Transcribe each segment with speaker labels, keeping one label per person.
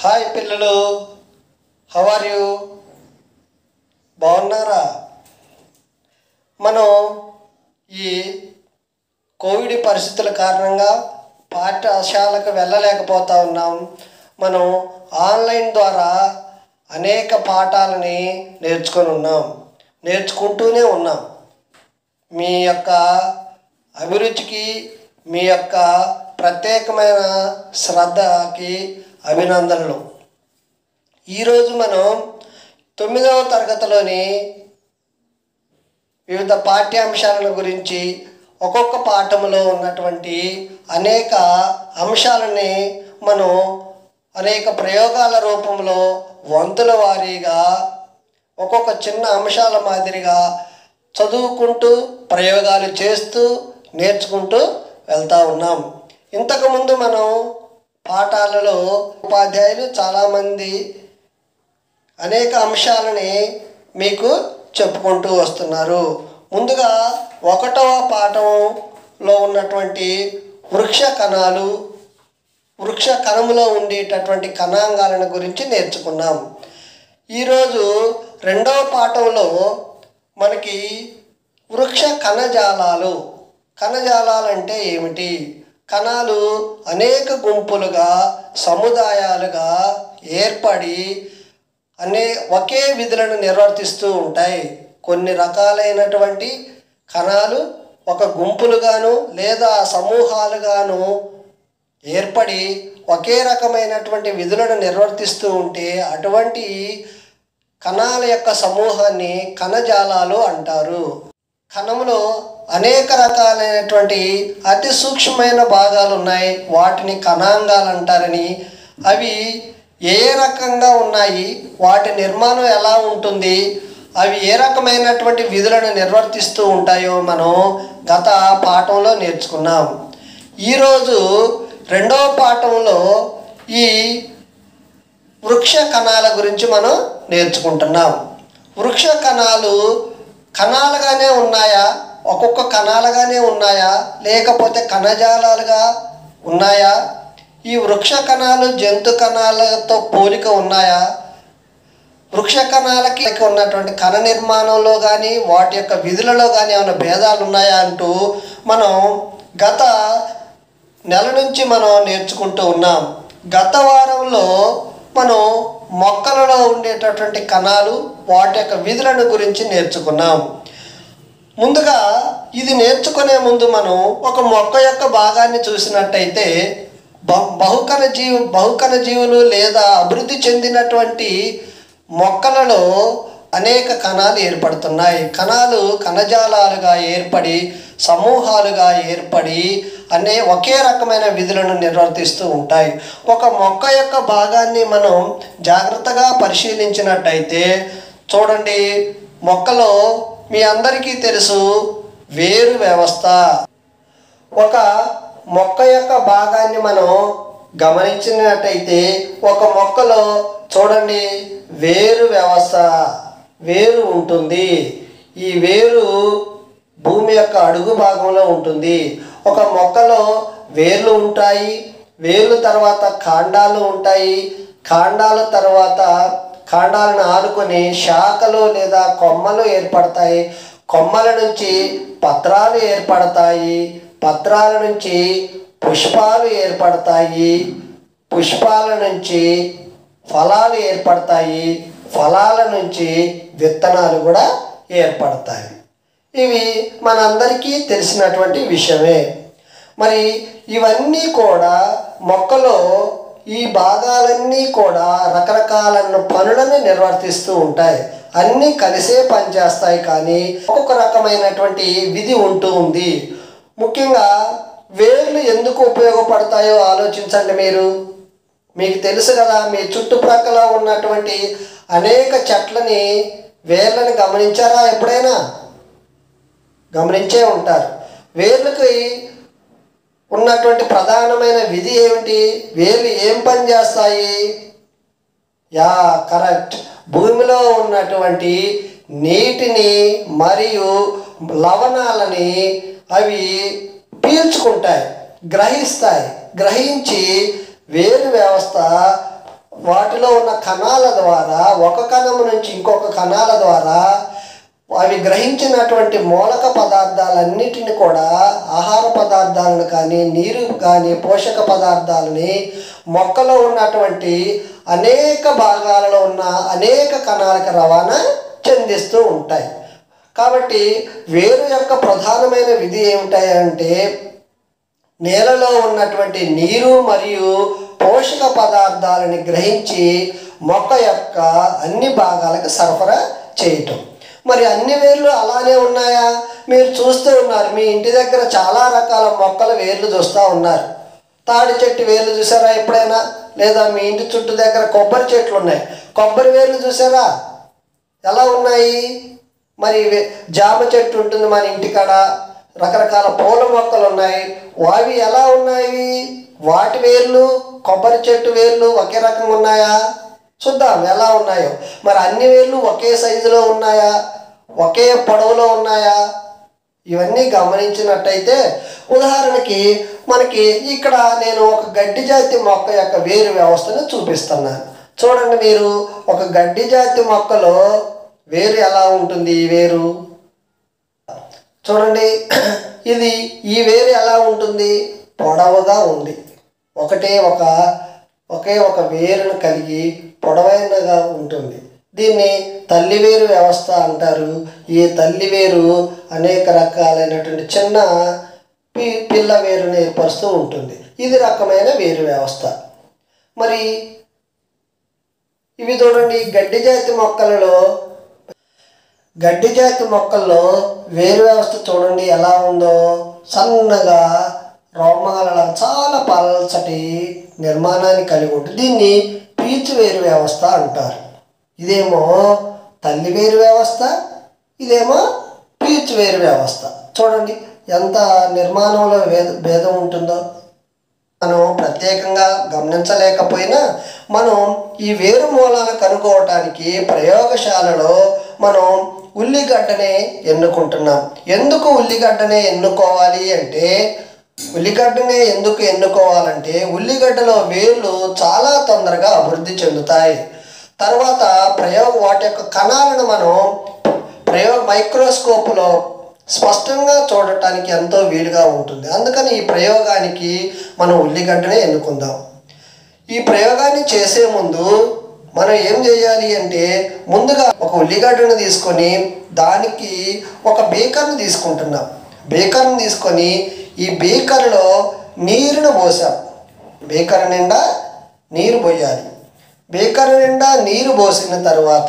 Speaker 1: hi పిల్లలు how are you బాగున్నారా మనం ఈ కోవిడ్ పరిస్థితుల కారణంగా పాఠశాలకు వెళ్ళలేకపోతా ఉన్నాం మనం ఆన్లైన్ ద్వారా అనేక పాఠాలని నేర్చుకొని ఉన్నాం నేర్చుకుంటూనే ఉన్నాం మీ యొక్క అభిరుచికి మీ యొక్క ప్రత్యేకమైన శ్రద్ధకి అభినందనలు ఈరోజు మనం తొమ్మిదవ తరగతిలోని వివిధ పాఠ్యాంశాల గురించి ఒక్కొక్క పాఠంలో ఉన్నటువంటి అనేక అంశాలని మనం అనేక ప్రయోగాల రూపంలో వంతుల వారీగా ఒక్కొక్క చిన్న అంశాల మాదిరిగా చదువుకుంటూ ప్రయోగాలు చేస్తూ నేర్చుకుంటూ వెళ్తూ ఉన్నాం ఇంతకుముందు మనం పాఠాలలో ఉపాధ్యాయులు చాలామంది అనేక అంశాలని మీకు చెప్పుకుంటూ వస్తున్నారు ముందుగా ఒకటవ పాఠంలో ఉన్నటువంటి వృక్ష కణాలు వృక్ష కణములో ఉండేటటువంటి కణాంగాలను గురించి నేర్చుకున్నాం ఈరోజు రెండవ పాఠంలో మనకి వృక్ష కణజాలాలు కణజాలాలు అంటే ఏమిటి కణాలు అనేక గుంపులుగా సముదాయాలుగా ఏర్పడి అనే ఒకే విధులను నిర్వర్తిస్తూ ఉంటాయి కొన్ని రకాలైనటువంటి కణాలు ఒక గుంపులుగాను లేదా సమూహాలుగాను ఏర్పడి ఒకే రకమైనటువంటి విధులను నిర్వర్తిస్తూ ఉంటే అటువంటి కణాల యొక్క సమూహాన్ని కణజాలాలు అంటారు కణంలో అనేక రకాలైనటువంటి అతి సూక్ష్మమైన భాగాలు ఉన్నాయి వాటిని కణాంగాలు అంటారని అవి ఏ రకంగా ఉన్నాయి వాటి నిర్మాణం ఎలా ఉంటుంది అవి ఏ రకమైనటువంటి విధులను నిర్వర్తిస్తూ ఉంటాయో మనం గత పాఠంలో నేర్చుకున్నాం ఈరోజు రెండవ పాఠంలో ఈ వృక్ష కణాల గురించి మనం నేర్చుకుంటున్నాం వృక్ష కణాలు కణాలుగానే ఉన్నాయా ఒక్కొక్క కణాలుగానే ఉన్నాయా లేకపోతే కణజాలాలుగా ఉన్నాయా ఈ వృక్ష కణాలు జంతు కణాలతో పోలిక ఉన్నాయా వృక్ష కణాలకి ఉన్నటువంటి కణ నిర్మాణంలో కానీ వాటి యొక్క విధులలో కానీ ఏమైనా భేదాలు ఉన్నాయా అంటూ మనం గత నెల నుంచి మనం నేర్చుకుంటూ ఉన్నాం గత వారంలో మనం మొక్కలలో ఉండేటటువంటి కణాలు వాటి యొక్క విధులను గురించి నేర్చుకున్నాం ముందుగా ఇది నేర్చుకునే ముందు మనం ఒక మొక్క యొక్క భాగాన్ని చూసినట్టయితే బహు బహుకణ జీవు బహుకణ జీవులు లేదా అభివృద్ధి చెందినటువంటి మొక్కలలో అనేక కణాలు ఏర్పడుతున్నాయి కణాలు కణజాలాలుగా ఏర్పడి సమూహాలుగా ఏర్పడి అనే ఒకే రకమైన విధులను నిర్వర్తిస్తూ ఉంటాయి ఒక మొక్క యొక్క భాగాన్ని మనం జాగ్రత్తగా పరిశీలించినట్టయితే చూడండి మొక్కలో మీ అందరికీ తెలుసు వేరు వ్యవస్థ ఒక మొక్క యొక్క భాగాన్ని మనం గమనించినట్టయితే ఒక మొక్కలో చూడండి వేరు వ్యవస్థ వేరు ఉంటుంది ఈ వేరు భూమి యొక్క అడుగు భాగంలో ఉంటుంది ఒక మొక్కలో వేర్లు ఉంటాయి వేర్లు తర్వాత కాండాలు ఉంటాయి కాండాల తర్వాత కాండాలను ఆనుకొని శాఖలు లేదా కొమ్మలు ఏర్పడతాయి కొమ్మల నుంచి పత్రాలు ఏర్పడతాయి పత్రాల నుంచి పుష్పాలు ఏర్పడతాయి పుష్పాల నుంచి ఫలాలు ఏర్పడతాయి ఫలాల నుంచి విత్తనాలు కూడా ఏర్పడతాయి ఇవి మనందరికీ తెలిసినటువంటి విషయమే మరి ఇవన్నీ కూడా మొక్కలో ఈ భాగాలన్నీ కూడా రకరకాల పనులను నిర్వర్తిస్తూ ఉంటాయి అన్నీ కలిసే పనిచేస్తాయి కానీ ఒక్కొక్క రకమైనటువంటి విధి ఉంటూ ఉంది ముఖ్యంగా వేర్లు ఎందుకు ఉపయోగపడతాయో ఆలోచించండి మీరు మీకు తెలుసు కదా మీ చుట్టుప్రక్కల ఉన్నటువంటి అనేక చెట్లని వేర్లను గమనించారా ఎప్పుడైనా గమనించే ఉంటారు వేర్లకి ఉన్నటువంటి ప్రధానమైన విధి ఏమిటి వేర్లు ఏం పని చేస్తాయి యా కరెక్ట్ భూమిలో ఉన్నటువంటి నీటిని మరియు లవణాలని అవి పీల్చుకుంటాయి గ్రహిస్తాయి గ్రహించి వేరు వ్యవస్థ వాటిలో ఉన్న కణాల ద్వారా ఒక కణం నుంచి ఇంకొక కణాల ద్వారా అవి గ్రహించినటువంటి మూలక పదార్థాలన్నిటిని కూడా ఆహార పదార్థాలను కానీ నీరు కానీ పోషక పదార్థాలని మొక్కలో ఉన్నటువంటి అనేక భాగాలలో ఉన్న అనేక కణాలకు రవాణా చెందిస్తూ ఉంటాయి కాబట్టి వేరు యొక్క ప్రధానమైన విధి ఏమిటాయంటే నేలలో ఉన్నటువంటి నీరు మరియు పోషక పదార్థాలని గ్రహించి మొక్క యొక్క అన్ని భాగాలకు సరఫరా చేయటం మరి అన్ని వేర్లు అలానే ఉన్నాయా మీరు చూస్తూ ఉన్నారు మీ ఇంటి దగ్గర చాలా రకాల మొక్కల వేర్లు చూస్తూ ఉన్నారు తాడి చెట్టు వేర్లు చూసారా ఎప్పుడైనా లేదా మీ ఇంటి చుట్టూ దగ్గర కొబ్బరి చెట్లు ఉన్నాయి కొబ్బరి వేర్లు చూసారా ఎలా ఉన్నాయి మరి వే- జామ చెట్టు ఉంటుంది మన ఇంటికాడ రకరకాల పూల మొక్కలు ఉన్నాయి అవి ఎలా ఉన్నాయి వాటి వేర్లు కొబ్బరి చెట్టు వేర్లు ఒకే రకంగా ఉన్నాయా చూద్దాం ఎలా ఉన్నాయో మరి అన్ని వేర్లు ఒకే సైజులో ఉన్నాయా ఒకే పొడవులో ఉన్నాయా ఇవన్నీ గమనించినట్టయితే ఉదాహరణకి మనకి ఇక్కడ నేను ఒక గడ్డి జాతి మొక్క యొక్క వేరు వ్యవస్థను చూపిస్తున్నాను చూడండి మీరు ఒక గడ్డి జాతి మొక్కలో వేరు ఎలా ఉంటుంది ఈ వేరు చూడండి ఇది ఈ వేరు ఎలా ఉంటుంది పొడవుగా ఉంది ఒకటే ఒక ఒకే ఒక వేరును కలిగి పొడవైనగా ఉంటుంది దీన్ని తల్లివేరు వ్యవస్థ అంటారు ఈ తల్లివేరు అనేక రకాలైనటువంటి చిన్న పి పిల్ల వేరుని ఏర్పరుస్తూ ఉంటుంది ఇది రకమైన వేరు వ్యవస్థ మరి ఇవి చూడండి గడ్డి జాతి మొక్కలలో గడ్డి జాతి మొక్కల్లో వేరు వ్యవస్థ చూడండి ఎలా ఉందో సన్నగా రోమాల చాలా పల్చటి నిర్మాణాన్ని కలిగి ఉంటుంది దీన్ని పీచు వేరు వ్యవస్థ అంటారు ఇదేమో తల్లి వేరు వ్యవస్థ ఇదేమో పీచు వేరు వ్యవస్థ చూడండి ఎంత నిర్మాణంలో భేద భేదం ఉంటుందో మనం ప్రత్యేకంగా గమనించలేకపోయినా మనం ఈ వేరు మూలాలను కనుక్కోవటానికి ప్రయోగశాలలో మనం ఉల్లిగడ్డనే ఎన్నుకుంటున్నాం ఎందుకు ఉల్లిగడ్డనే ఎన్నుకోవాలి అంటే ఉల్లిగడ్డనే ఎందుకు ఎన్నుకోవాలంటే ఉల్లిగడ్డలో వేర్లు చాలా తొందరగా అభివృద్ధి చెందుతాయి తర్వాత ప్రయోగ వాటి యొక్క కణాలను మనం ప్రయోగ మైక్రోస్కోప్లో స్పష్టంగా చూడటానికి ఎంతో వీలుగా ఉంటుంది అందుకని ఈ ప్రయోగానికి మనం ఉల్లిగడ్డనే ఎన్నుకుందాం ఈ ప్రయోగాన్ని చేసే ముందు మనం ఏం చేయాలి అంటే ముందుగా ఒక ఉల్లిగడ్డను తీసుకొని దానికి ఒక బేకర్ని తీసుకుంటున్నాం బేకర్ని తీసుకొని ఈ బేకర్లో నీరును పోసాం బేకర్ నిండా నీరు పోయాలి బేకర్ నిండా నీరు పోసిన తర్వాత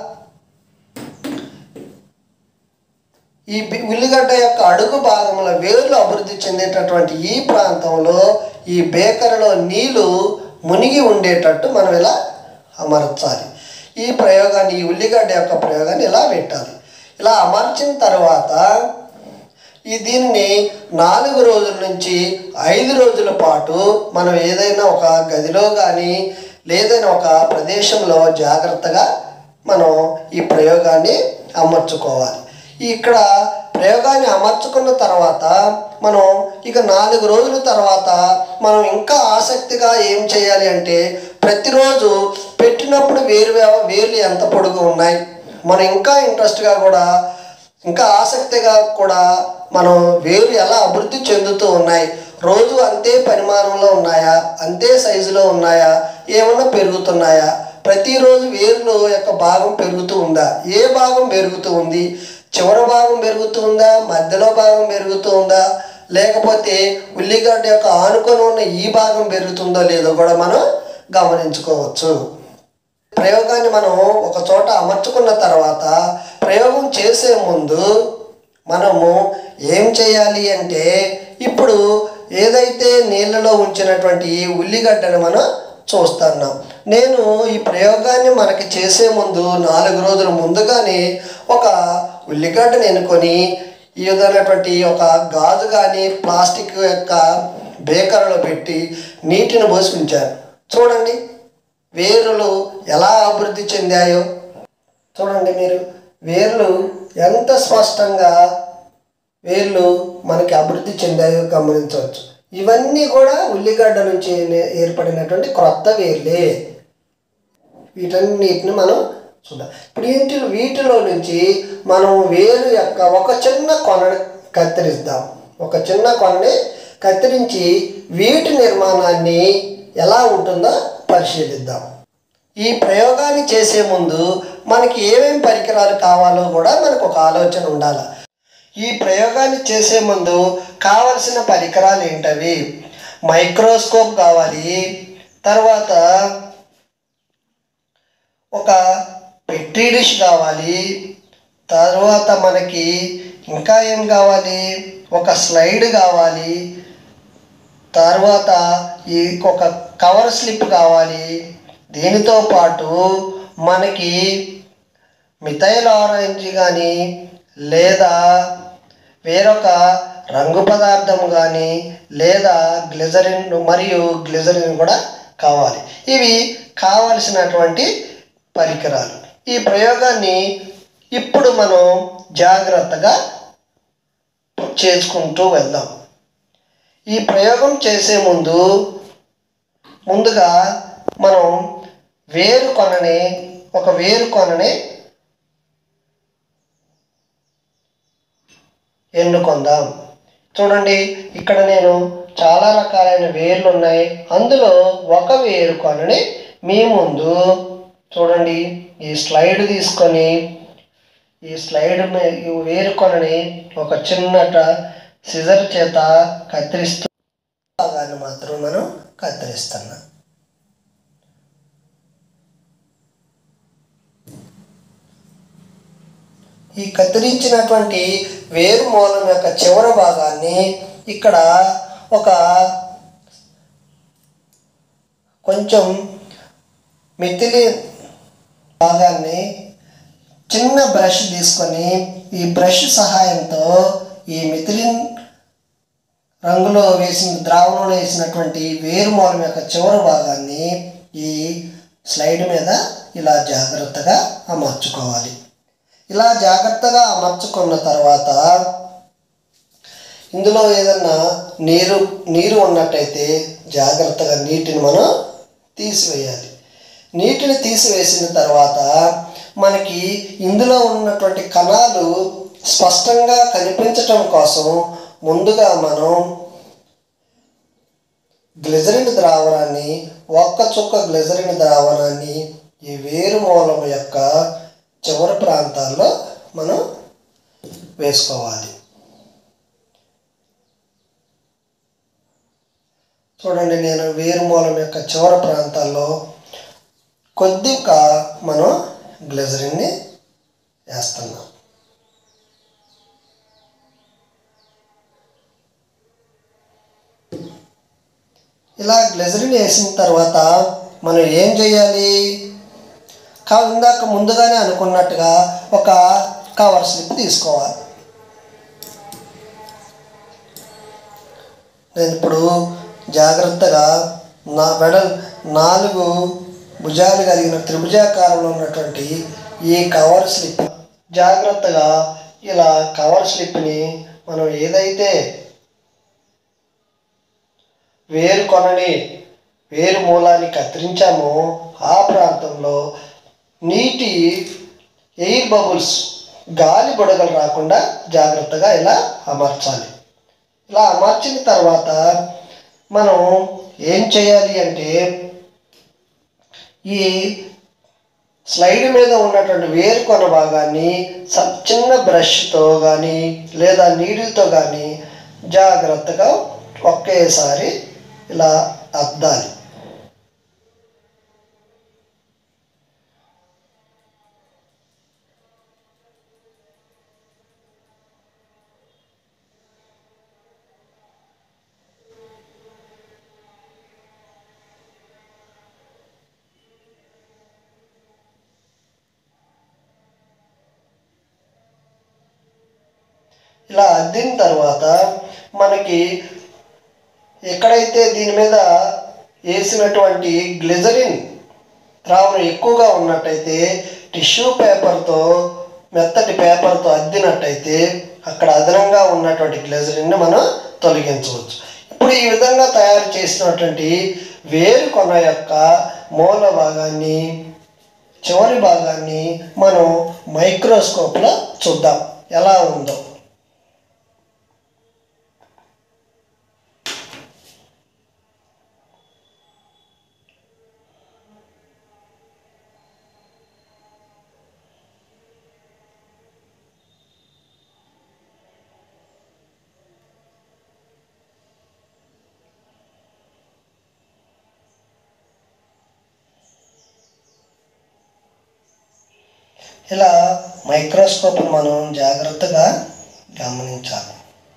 Speaker 1: ఈ బి- ఉల్లిగడ్డ యొక్క అడుగు భాగంలో వేర్లు అభివృద్ధి చెందేటటువంటి ఈ ప్రాంతంలో ఈ బేకర్లో నీళ్లు మునిగి ఉండేటట్టు మనం ఇలా అమర్చాలి ఈ ప్రయోగాన్ని ఈ ఉల్లిగడ్డ యొక్క ప్రయోగాన్ని ఇలా పెట్టాలి ఇలా అమర్చిన తర్వాత ఈ దీన్ని నాలుగు రోజుల నుంచి ఐదు రోజుల పాటు మనం ఏదైనా ఒక గదిలో కానీ లేదైనా ఒక ప్రదేశంలో జాగ్రత్తగా మనం ఈ ప్రయోగాన్ని అమర్చుకోవాలి ఇక్కడ ప్రయోగాన్ని అమర్చుకున్న తర్వాత మనం ఇక నాలుగు రోజుల తర్వాత మనం ఇంకా ఆసక్తిగా ఏం చేయాలి అంటే ప్రతిరోజు పెట్టినప్పుడు వేరు వ్యవ- వేర్లు ఎంత పొడుగు ఉన్నాయి మనం ఇంకా ఇంట్రెస్ట్గా కూడా ఇంకా ఆసక్తిగా కూడా మనం వేరు ఎలా అభివృద్ధి చెందుతూ ఉన్నాయి రోజు అంతే పరిమాణంలో ఉన్నాయా అంతే సైజులో ఉన్నాయా ఏమన్నా పెరుగుతున్నాయా ప్రతిరోజు వేర్లు యొక్క భాగం పెరుగుతూ ఉందా ఏ భాగం పెరుగుతూ ఉంది చివరి భాగం పెరుగుతూ ఉందా మధ్యలో భాగం పెరుగుతూ ఉందా లేకపోతే ఉల్లిగడ్డ యొక్క ఆనుకొని ఉన్న ఈ భాగం పెరుగుతుందో లేదో కూడా మనం గమనించుకోవచ్చు ప్రయోగాన్ని మనం ఒక చోట అమర్చుకున్న తర్వాత ప్రయోగం చేసే ముందు మనము ఏం చేయాలి అంటే ఇప్పుడు ఏదైతే నీళ్ళలో ఉంచినటువంటి ఈ ఉల్లిగడ్డను మనం చూస్తున్నాం నేను ఈ ప్రయోగాన్ని మనకి చేసే ముందు నాలుగు రోజుల ముందుగానే ఒక ఉల్లిగడ్డను ఎన్నుకొని ఈ విధమైనటువంటి ఒక గాజు కానీ ప్లాస్టిక్ యొక్క బేకర్లో పెట్టి నీటిని పోసి ఉంచాను చూడండి వేర్లు ఎలా అభివృద్ధి చెందాయో చూడండి మీరు వేర్లు ఎంత స్పష్టంగా వేర్లు మనకి అభివృద్ధి చెందాయో గమనించవచ్చు ఇవన్నీ కూడా ఉల్లిగడ్డ నుంచి నే- ఏర్పడినటువంటి క్రొత్త వేర్లే వీటన్నిటిని మనం చూద్దాం ఇప్పుడు ఏంటి వీటిలో నుంచి మనం వేరు యొక్క ఒక చిన్న కొనని కత్తిరిద్దాం ఒక చిన్న కొనని కత్తిరించి వీటి నిర్మాణాన్ని ఎలా ఉంటుందో పరిశీలిద్దాం ఈ ప్రయోగాన్ని చేసే ముందు మనకి ఏమేం పరికరాలు కావాలో కూడా మనకు ఒక ఆలోచన ఉండాలి ఈ ప్రయోగాన్ని చేసే ముందు కావలసిన పరికరాలు ఏంటవి మైక్రోస్కోప్ కావాలి తర్వాత ఒక పెట్రీ డిష్ కావాలి తర్వాత మనకి ఇంకా ఏం కావాలి ఒక స్లైడ్ కావాలి తర్వాత ఈ ఒక కవర్ స్లిప్ కావాలి దీనితో పాటు మనకి మిథైల్ ఆరెంజ్ కానీ లేదా వేరొక రంగు పదార్థం కానీ లేదా గ్లిజరిన్ మరియు గ్లిజరిన్ కూడా కావాలి ఇవి కావలసినటువంటి పరికరాలు ఈ ప్రయోగాన్ని ఇప్పుడు మనం జాగ్రత్తగా చేసుకుంటూ వెళ్దాం ఈ ప్రయోగం చేసే ముందు ముందుగా మనం వేరు కొనని ఒక వేరు కొనని ఎన్నుకుందాం చూడండి ఇక్కడ నేను చాలా రకాలైన వేర్లు ఉన్నాయి అందులో ఒక వేరు కొనని మీ ముందు చూడండి ఈ స్లైడ్ తీసుకొని ఈ స్లైడ్ మీ- ఈ వేరు కొనని ఒక చిన్నట సిజర్ చేత కత్తిరిస్తూ భాగాన్ని మాత్రం మనం కత్తిరిస్తున్నాం ఈ కత్తిరించినటువంటి వేరు మూలం యొక్క చివరి భాగాన్ని ఇక్కడ ఒక కొంచెం మిథిలి భాగాన్ని చిన్న బ్రష్ తీసుకొని ఈ బ్రష్ సహాయంతో ఈ మిథిలిన్ రంగులో వేసిన ద్రావణంలో వేసినటువంటి వేరు మూలం యొక్క చివరి భాగాన్ని ఈ స్లైడ్ మీద ఇలా జాగ్రత్తగా అమర్చుకోవాలి ఇలా జాగ్రత్తగా అమర్చుకున్న తర్వాత ఇందులో ఏదన్నా నీరు నీరు ఉన్నట్టయితే జాగ్రత్తగా నీటిని మనం తీసివేయాలి నీటిని తీసివేసిన తర్వాత మనకి ఇందులో ఉన్నటువంటి కణాలు స్పష్టంగా కనిపించటం కోసం ముందుగా మనం గ్లిజరిన్ ద్రావణాన్ని ఒక్క చుక్క గ్లిజరిన్ ద్రావణాన్ని ఈ వేరు మూలం యొక్క చివరి ప్రాంతాల్లో మనం వేసుకోవాలి చూడండి నేను వేరు మూలం యొక్క చివరి ప్రాంతాల్లో కొద్దిగా మనం గ్లిజరిన్ని వేస్తున్నాం ఇలా గ్లిజరిన్ వేసిన తర్వాత మనం ఏం చేయాలి కా ఇందాక ముందుగానే అనుకున్నట్టుగా ఒక కవర్ స్లిప్ తీసుకోవాలి నేను ఇప్పుడు జాగ్రత్తగా నా వెడల్ నాలుగు భుజాలు కలిగిన త్రిభుజాకారంలో ఉన్నటువంటి ఈ కవర్ స్లిప్ జాగ్రత్తగా ఇలా కవర్ స్లిప్ని మనం ఏదైతే వేరు కొనని వేరు మూలాన్ని కత్తిరించామో ఆ ప్రాంతంలో నీటి ఎయిర్ బబుల్స్ గాలి బుడగలు రాకుండా జాగ్రత్తగా ఇలా అమర్చాలి ఇలా అమర్చిన తర్వాత మనం ఏం చేయాలి అంటే ఈ స్లైడ్ మీద ఉన్నటువంటి వేరు కొన భాగాన్ని స- చిన్న బ్రష్తో కానీ లేదా నీడిల్తో కానీ జాగ్రత్తగా ఒకేసారి ఇలా అద్దాలి ఇలా అద్దిన తర్వాత మనకి ఎక్కడైతే దీని మీద వేసినటువంటి గ్లిజరిన్ ద్రావణం ఎక్కువగా ఉన్నట్టయితే టిష్యూ పేపర్తో మెత్తటి పేపర్తో అద్దినట్టయితే అక్కడ అదనంగా ఉన్నటువంటి గ్లిజరిన్ని మనం తొలగించవచ్చు ఇప్పుడు ఈ విధంగా తయారు చేసినటువంటి వేరు కొన యొక్క మూల భాగాన్ని చివరి భాగాన్ని మనం మైక్రోస్కోప్లో చూద్దాం ఎలా ఉందో ఇలా మైక్రోస్కోప్ మనం జాగ్రత్తగా గమనించాలి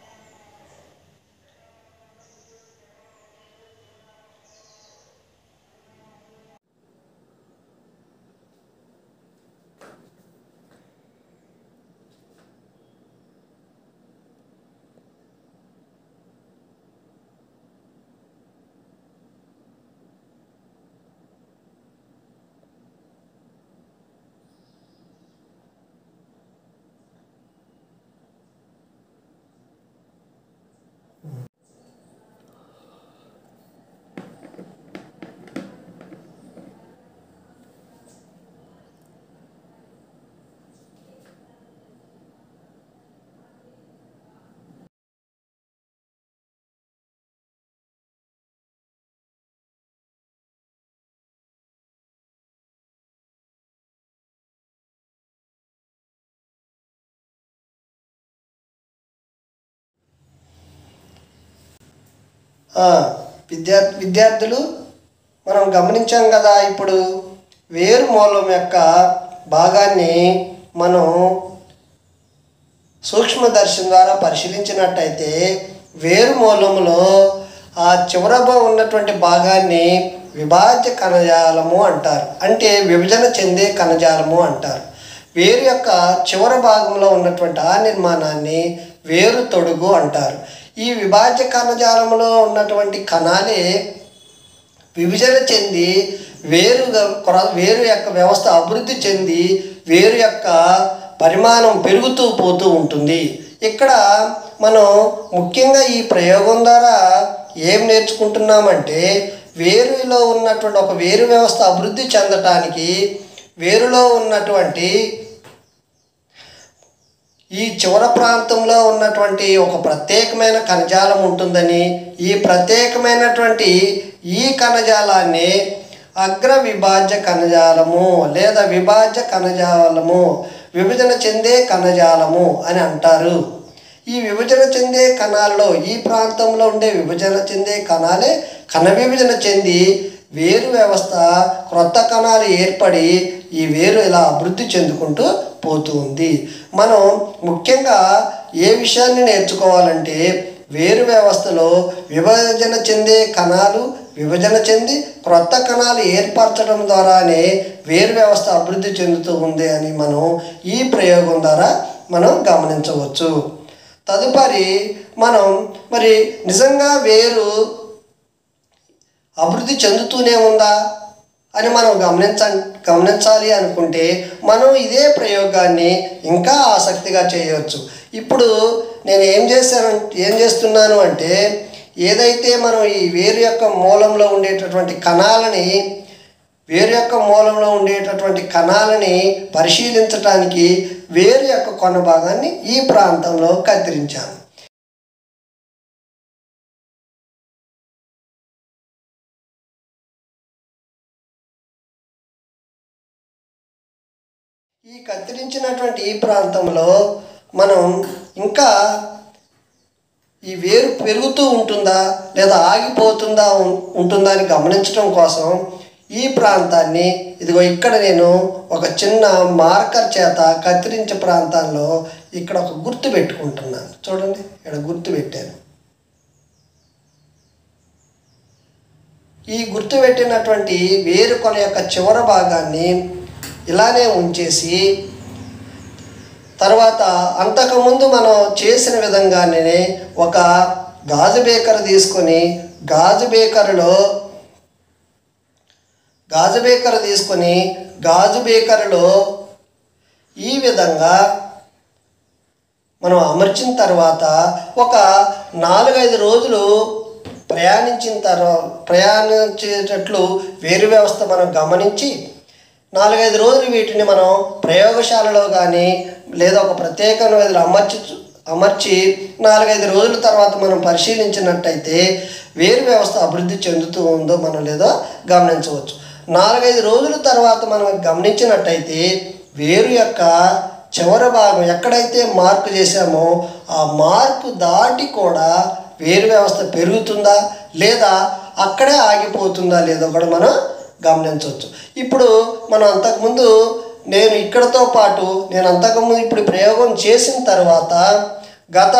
Speaker 1: ఆ, విద్యా విద్యార్థులు మనం గమనించాం కదా ఇప్పుడు వేరు మూలం యొక్క భాగాన్ని మనం సూక్ష్మదర్శనం ద్వారా పరిశీలించినట్టయితే వేరు మూలములో ఆ చివరబో ఉన్నటువంటి భాగాన్ని విభాజ్య కణజాలము అంటారు అంటే విభజన చెందే కణజాలము అంటారు వేరు యొక్క చివరి భాగంలో ఉన్నటువంటి ఆ నిర్మాణాన్ని వేరు తొడుగు అంటారు ఈ విభాజ్య కణజాలంలో ఉన్నటువంటి కణాలే విభజన చెంది వేరుగా కొర- వేరు యొక్క వ్యవస్థ అభివృద్ధి చెంది వేరు యొక్క పరిమాణం పెరుగుతూ పోతూ ఉంటుంది ఇక్కడ మనం ముఖ్యంగా ఈ ప్రయోగం ద్వారా ఏం నేర్చుకుంటున్నామంటే వేరులో ఉన్నటువంటి ఒక వేరు వ్యవస్థ అభివృద్ధి చెందటానికి వేరులో ఉన్నటువంటి ఈ చివర ప్రాంతంలో ఉన్నటువంటి ఒక ప్రత్యేకమైన కణజాలం ఉంటుందని ఈ ప్రత్యేకమైనటువంటి ఈ కణజాలాన్ని అగ్ర విభాజ్య కణజాలము లేదా విభాజ్య కణజాలము విభజన చెందే కణజాలము అని అంటారు ఈ విభజన చెందే కణాల్లో ఈ ప్రాంతంలో ఉండే విభజన చెందే కణాలే కణ విభజన చెంది వేరు వ్యవస్థ క్రొత్త కణాలు ఏర్పడి ఈ వేరు ఇలా అభివృద్ధి చెందుకుంటూ పోతూ ఉంది మనం ముఖ్యంగా ఏ విషయాన్ని నేర్చుకోవాలంటే వేరు వ్యవస్థలో విభజన చెందే కణాలు విభజన చెంది క్రొత్త కణాలు ఏర్పరచడం ద్వారానే వేరు వ్యవస్థ అభివృద్ధి చెందుతూ ఉంది అని మనం ఈ ప్రయోగం ద్వారా మనం గమనించవచ్చు తదుపరి మనం మరి నిజంగా వేరు అభివృద్ధి చెందుతూనే ఉందా అని మనం గమనించ గమనించాలి అనుకుంటే మనం ఇదే ప్రయోగాన్ని ఇంకా ఆసక్తిగా చేయవచ్చు ఇప్పుడు నేను ఏం చేశాను ఏం చేస్తున్నాను అంటే ఏదైతే మనం ఈ వేరు యొక్క మూలంలో ఉండేటటువంటి కణాలని వేరు యొక్క మూలంలో ఉండేటటువంటి కణాలని పరిశీలించటానికి వేరు యొక్క కొన భాగాన్ని ఈ ప్రాంతంలో కత్తిరించాను ఈ కత్తిరించినటువంటి ఈ ప్రాంతంలో మనం ఇంకా ఈ వేరు పెరుగుతూ ఉంటుందా లేదా ఆగిపోతుందా ఉం- ఉంటుందా అని గమనించడం కోసం ఈ ప్రాంతాన్ని ఇదిగో ఇక్కడ నేను ఒక చిన్న మార్కర్ చేత కత్తిరించే ప్రాంతాల్లో ఇక్కడ ఒక గుర్తు పెట్టుకుంటున్నాను చూడండి ఇక్కడ గుర్తు పెట్టాను ఈ గుర్తు పెట్టినటువంటి వేరు కొన యొక్క చివరి భాగాన్ని ఇలానే ఉంచేసి తర్వాత అంతకుముందు మనం చేసిన విధంగానే ఒక గాజు బేకర్ తీసుకొని గాజు బేకర్లో గాజు బేకర్ తీసుకొని గాజు బేకర్లో ఈ విధంగా మనం అమర్చిన తర్వాత ఒక నాలుగైదు రోజులు ప్రయాణించిన తర్వాత ప్రయాణించేటట్లు వేరు వ్యవస్థ మనం గమనించి నాలుగైదు రోజులు వీటిని మనం ప్రయోగశాలలో కానీ లేదా ఒక ప్రత్యేకమైన విధులు అమర్చి అమర్చి నాలుగైదు రోజుల తర్వాత మనం పరిశీలించినట్టయితే వేరు వ్యవస్థ అభివృద్ధి చెందుతూ ఉందో మనం లేదో గమనించవచ్చు నాలుగైదు రోజుల తర్వాత మనం గమనించినట్టయితే వేరు యొక్క చివరి భాగం ఎక్కడైతే మార్కు చేశామో ఆ మార్కు దాటి కూడా వేరు వ్యవస్థ పెరుగుతుందా లేదా అక్కడే ఆగిపోతుందా లేదో కూడా మనం గమనించవచ్చు ఇప్పుడు మనం అంతకుముందు నేను ఇక్కడతో పాటు నేను అంతకుముందు ఇప్పుడు ప్రయోగం చేసిన తర్వాత గత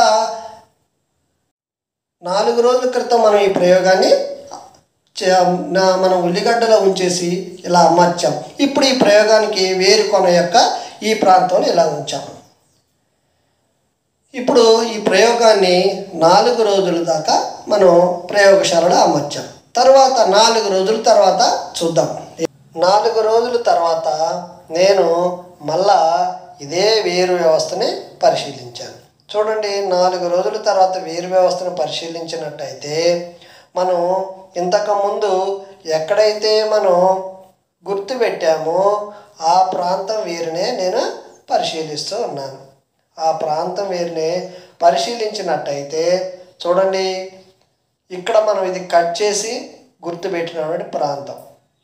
Speaker 1: నాలుగు రోజుల క్రితం మనం ఈ ప్రయోగాన్ని చే- నా- మనం ఉల్లిగడ్డలో ఉంచేసి ఇలా అమర్చాం ఇప్పుడు ఈ ప్రయోగానికి వేరు కొన యొక్క ఈ ప్రాంతంలో ఇలా ఉంచాం ఇప్పుడు ఈ ప్రయోగాన్ని నాలుగు రోజుల దాకా మనం ప్రయోగశాలలో అమర్చాం తర్వాత నాలుగు రోజుల తర్వాత చూద్దాం నాలుగు రోజుల తర్వాత నేను మళ్ళా ఇదే వేరు వ్యవస్థని పరిశీలించాను చూడండి నాలుగు రోజుల తర్వాత వేరు వ్యవస్థను పరిశీలించినట్టయితే మనం ఇంతకుముందు ఎక్కడైతే మనం గుర్తు పెట్టామో ఆ ప్రాంతం వేరునే నేను పరిశీలిస్తూ ఉన్నాను ఆ ప్రాంతం వేరుని పరిశీలించినట్టయితే చూడండి ఇక్కడ మనం ఇది కట్ చేసి గుర్తుపెట్టినటువంటి ప్రాంతం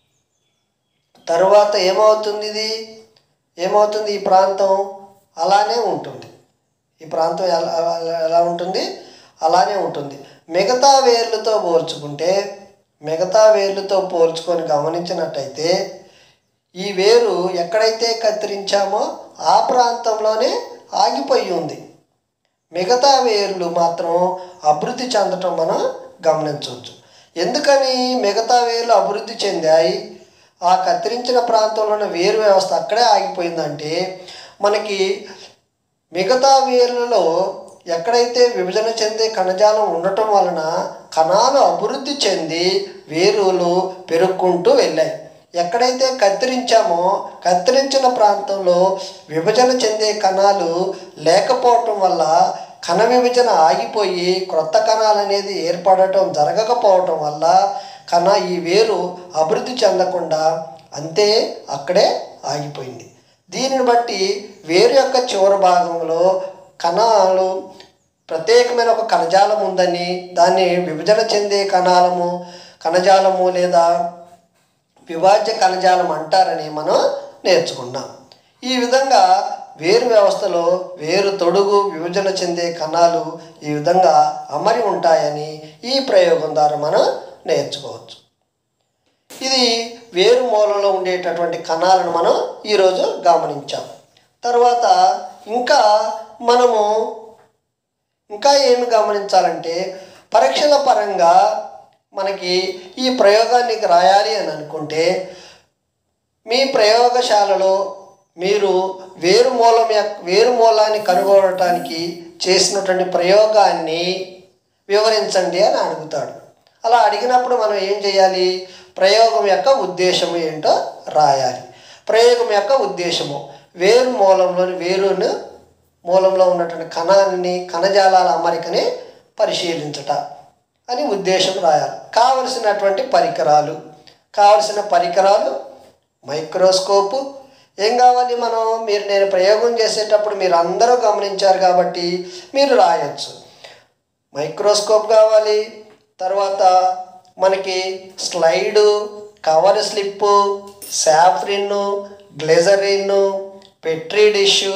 Speaker 1: తరువాత ఏమవుతుంది ఇది ఏమవుతుంది ఈ ప్రాంతం అలానే ఉంటుంది ఈ ప్రాంతం ఎలా ఎలా- ఎలా ఉంటుంది అలానే ఉంటుంది మిగతా వేర్లతో పోల్చుకుంటే మిగతా వేర్లతో పోల్చుకొని గమనించినట్టయితే ఈ వేరు ఎక్కడైతే కత్తిరించామో ఆ ప్రాంతంలోనే ఆగిపోయి ఉంది మిగతా వేర్లు మాత్రం అభివృద్ధి చెందటం మనం గమనించవచ్చు ఎందుకని మిగతా వేర్లు అభివృద్ధి చెందాయి ఆ కత్తిరించిన ప్రాంతంలోని వేరు వ్యవస్థ అక్కడే ఆగిపోయిందంటే మనకి మిగతా వేర్లలో ఎక్కడైతే విభజన చెందే కణజాలం ఉండటం వలన కణాలు అభివృద్ధి చెంది వేరులు పెరుక్కుంటూ వెళ్ళాయి ఎక్కడైతే కత్తిరించామో కత్తిరించిన ప్రాంతంలో విభజన చెందే కణాలు లేకపోవటం వల్ల కణ విభజన ఆగిపోయి క్రొత్త కణాలు అనేది ఏర్పడటం జరగకపోవటం వల్ల కణ ఈ వేరు అభివృద్ధి చెందకుండా అంతే అక్కడే ఆగిపోయింది దీనిని బట్టి వేరు యొక్క చివరి భాగంలో కణాలు ప్రత్యేకమైన ఒక కణజాలం ఉందని దాన్ని విభజన చెందే కణాలము కణజాలము లేదా విభాజ్య కణజాలం అంటారని మనం నేర్చుకున్నాం ఈ విధంగా వేరు వ్యవస్థలో వేరు తొడుగు విభజన చెందే కణాలు ఈ విధంగా అమరి ఉంటాయని ఈ ప్రయోగం ద్వారా మనం నేర్చుకోవచ్చు ఇది వేరు మూలంలో ఉండేటటువంటి కణాలను మనం ఈరోజు గమనించాం తర్వాత ఇంకా మనము ఇంకా ఏమి గమనించాలంటే పరీక్షల పరంగా మనకి ఈ ప్రయోగాన్ని రాయాలి అని అనుకుంటే మీ ప్రయోగశాలలో మీరు వేరు మూలం యొక్క వేరు మూలాన్ని కనుగొనడానికి చేసినటువంటి ప్రయోగాన్ని వివరించండి అని అడుగుతాడు అలా అడిగినప్పుడు మనం ఏం చేయాలి ప్రయోగం యొక్క ఉద్దేశము ఏంటో రాయాలి ప్రయోగం యొక్క ఉద్దేశము వేరు మూలంలోని వేరును మూలంలో ఉన్నటువంటి కణాన్ని కణజాలాల అమరికని పరిశీలించట అని ఉద్దేశం రాయాలి కావలసినటువంటి పరికరాలు కావలసిన పరికరాలు మైక్రోస్కోపు ఏం కావాలి మనం మీరు నేను ప్రయోగం చేసేటప్పుడు మీరు అందరూ గమనించారు కాబట్టి మీరు రాయొచ్చు మైక్రోస్కోప్ కావాలి తర్వాత మనకి slide cover slip safranin glycerin petri dish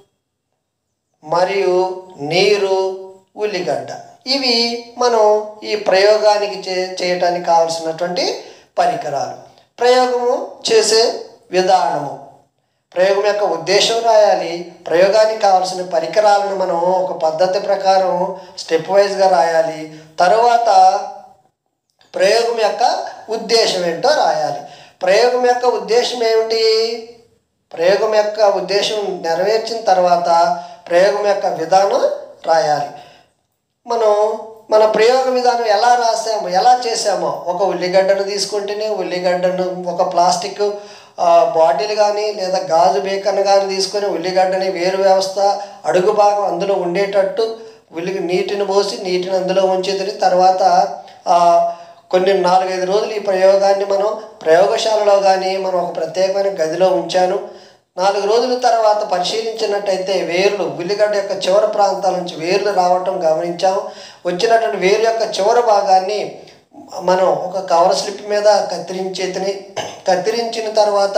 Speaker 1: మరియు నీరు ఉల్లిగడ్డ ఇవి మనం ఈ ప్రయోగానికి చే చేయటానికి కావలసినటువంటి పరికరాలు ప్రయోగము చేసే విధానము ప్రయోగం యొక్క ఉద్దేశం రాయాలి ప్రయోగానికి కావాల్సిన పరికరాలను మనం ఒక పద్ధతి ప్రకారం స్టెప్ వైజ్గా రాయాలి తరువాత ప్రయోగం యొక్క ఉద్దేశం ఏంటో రాయాలి ప్రయోగం యొక్క ఉద్దేశం ఏమిటి ప్రయోగం యొక్క ఉద్దేశం నెరవేర్చిన తర్వాత ప్రయోగం యొక్క విధానం రాయాలి మనం మన ప్రయోగ విధానం ఎలా రాసామో ఎలా చేసామో ఒక ఉల్లిగడ్డను తీసుకుంటేనే ఉల్లిగడ్డను ఒక ప్లాస్టిక్ ఆ, బాటిల్ కానీ లేదా గాజు బేకన్ కానీ తీసుకొని ఉల్లిగడ్డని వేరు వ్యవస్థ అడుగు భాగం అందులో ఉండేటట్టు ఉల్లి నీటిని పోసి నీటిని అందులో ఉంచేది తర్వాత ఆ కొన్ని నాలుగైదు రోజులు ఈ ప్రయోగాన్ని మనం ప్రయోగశాలలో కానీ మనం ఒక ప్రత్యేకమైన గదిలో ఉంచాను నాలుగు రోజుల తర్వాత పరిశీలించినట్టయితే వేర్లు ఉల్లిగడ్డ యొక్క చివరి ప్రాంతాల నుంచి వేర్లు రావటం గమనించాం వచ్చినటువంటి వేరు యొక్క చివరి భాగాన్ని మనం ఒక కవర్ స్లిప్ మీద కత్తిరించేతిని కత్తిరించిన తర్వాత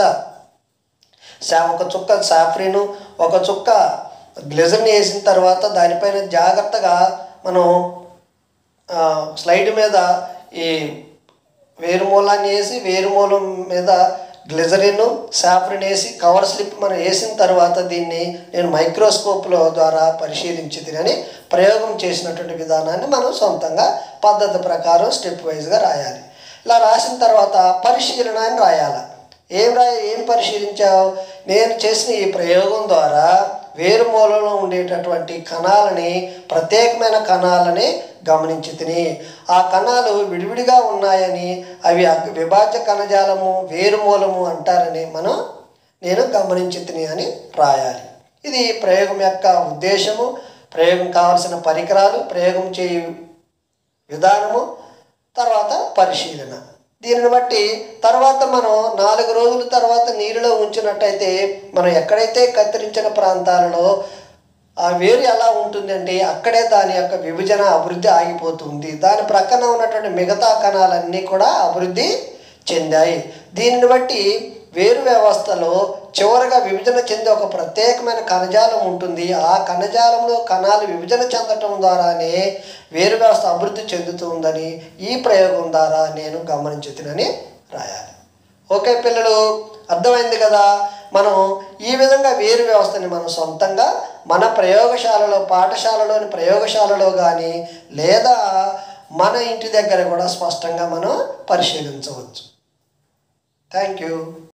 Speaker 1: సా ఒక చుక్క సాఫ్రీను ఒక చుక్క గ్లిజర్ని వేసిన తర్వాత దానిపైన జాగ్రత్తగా మనం ఆ, స్లైడ్ మీద ఈ వేరుమూలాన్ని వేసి వేరుమూలం మీద గ్లిజరిన్ సాఫ్రిన్ వేసి కవర్ స్లిప్ మనం వేసిన తర్వాత దీన్ని నేను మైక్రోస్కోప్లో ద్వారా పరిశీలించి తినని ప్రయోగం చేసినటువంటి విధానాన్ని మనం సొంతంగా పద్ధతి ప్రకారం స్టెప్ వైజ్గా రాయాలి ఇలా రాసిన తర్వాత పరిశీలన అని రాయాలి ఏం రాయ ఏం పరిశీలించావు నేను చేసిన ఈ ప్రయోగం ద్వారా వేరు మూలలో ఉండేటటువంటి కణాలని ప్రత్యేకమైన కణాలని గమనించి తిని ఆ కణాలు విడివిడిగా ఉన్నాయని అవి అగ్- విభాజ్య కణజాలము వేరుమూలము అంటారని మనం నేను గమనించి తిని అని రాయాలి ఇది ప్రయోగం యొక్క ఉద్దేశము ప్రయోగం కావాల్సిన పరికరాలు ప్రయోగం చేయు విధానము తర్వాత పరిశీలన దీనిని బట్టి తర్వాత మనం నాలుగు రోజుల తర్వాత నీరులో ఉంచినట్టయితే మనం ఎక్కడైతే కత్తిరించిన ప్రాంతాలలో ఆ వేరు ఎలా ఉంటుందంటే అక్కడే దాని యొక్క విభజన అభివృద్ధి ఆగిపోతుంది దాని ప్రక్కన ఉన్నటువంటి మిగతా కణాలన్నీ కూడా అభివృద్ధి చెందాయి దీనిని బట్టి వేరు వ్యవస్థలో చివరగా విభజన చెందే ఒక ప్రత్యేకమైన కణజాలం ఉంటుంది ఆ కణజాలంలో కణాలు విభజన చెందటం ద్వారానే వేరు వ్యవస్థ అభివృద్ధి చెందుతుందని ఈ ప్రయోగం ద్వారా నేను గమనించుతునని రాయాలి ఓకే పిల్లలు అర్థమైంది కదా మనం ఈ విధంగా వేరు వ్యవస్థని మనం సొంతంగా మన ప్రయోగశాలలో పాఠశాలలోని ప్రయోగశాలలో కానీ లేదా మన ఇంటి దగ్గర కూడా స్పష్టంగా మనం పరిశీలించవచ్చు థ్యాంక్ యూ